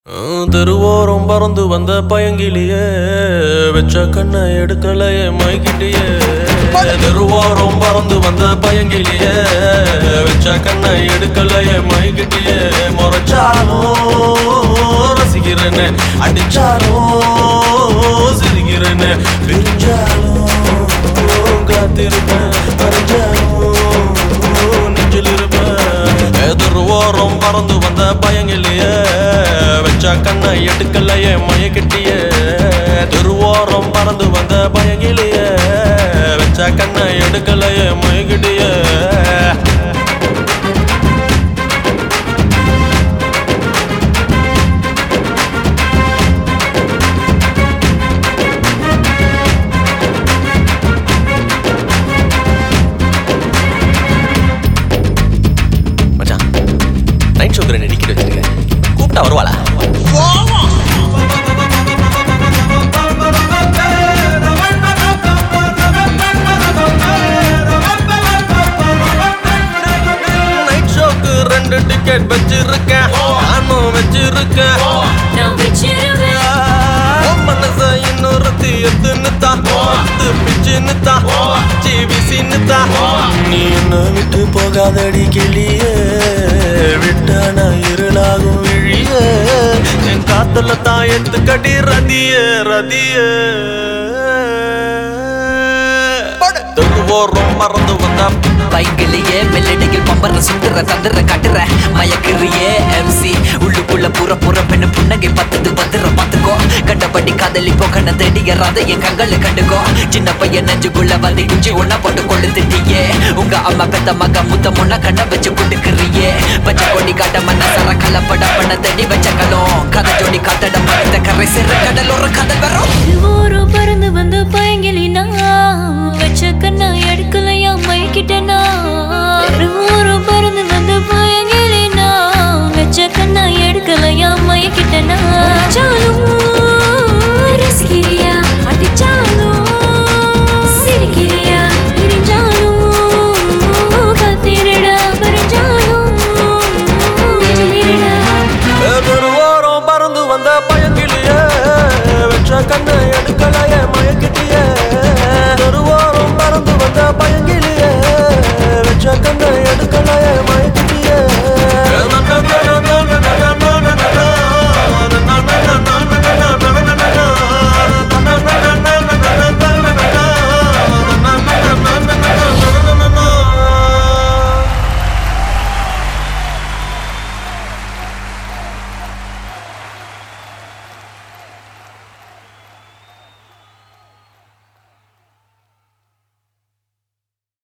தெருவோரம் பறந்து வந்த பயங்கிலியே வச்ச கண்ணை எடுக்கலையே மைக்கிட்டியே தெருவோரம் பறந்து வந்த பயங்கிலியே வச்ச கண்ணை எடுக்கலையே மைக்கிட்டியே முறைச்சாலும் ரசிக்கிறேன்னு அடிச்சாலும் சிரிக்கிறேன்னு பிரிஞ்சாலும் காத்திருப்பேன் மறைஞ்சாலும் நெஞ்சில் இருப்பேன் எதிர் ஓரம் பறந்து வந்த பயங்கிலேயே வச்ச கண்ணை எடுக்கலையே மயக்கிட்டியே திருவோரம் பறந்து வந்த பயங்கிலேயே வச்ச கண்ணை எடுக்கலையே மயக்கிட்டியே மச்சான் நைட் ஷோக்கு ரெண்டு டிக்கெட் வச்சிருக்கேன் கூப்பிட்டா வருவாளா நைட் ஷோக்கு ரெண்டு டிக்கெட் வச்சிருக்கேன் நானும் வச்சிருக்கேன் நான் வச்சிருவேன் உன் மனச இன்னொருத்தி எத்துன்னு தான் பத்து பிச்சுன்னு தான் ஜிவிசின்னு தான் நீ என்ன விட்டு போகாதடி கிளியே விட்டான இருளாகும் விழியே என் காத்துல தான் எடுத்துக்கடி ரதியே ரதியே தெருவோரம் மறந்து வந்த பைக்கிலேயே மெல்லடியில் பம்பர சுத்துற தந்துற கட்டுற மயக்கிறியே எம்சி உள்ளுக்குள்ள புற புற பெண்ணு புன்னகை பத்தது வந்துற பாத்துக்கோ கண்டபடி காதலிப்போ கண்ண தேடிய என் கண்களை கண்டுக்கோ சின்ன பையன் நெஞ்சுக்குள்ள வந்து குச்சி ஒன்னா போட்டு கொண்டு திட்டியே உங்க அம்மா பெத்த மக முத்த முன்ன கண்ண வச்சு குடுக்குறியே பச்சை கொடி காட்ட மனசர கலப்பட பண்ண தேடி வச்ச கலம் கதை ஜோடி காத்தட மரத்த கரை சிற கடல் ஒரு கதை வரும் ஊரு பறந்து வந்து பயங்கிலினா வச்ச கண்ணா எடுக்கலையா மைக்கிட்டனா ஊரு பறந்து வந்து பயங்கிலினா வச்ச கண்ணா எடுக்கலையா மைக்கிட்டனா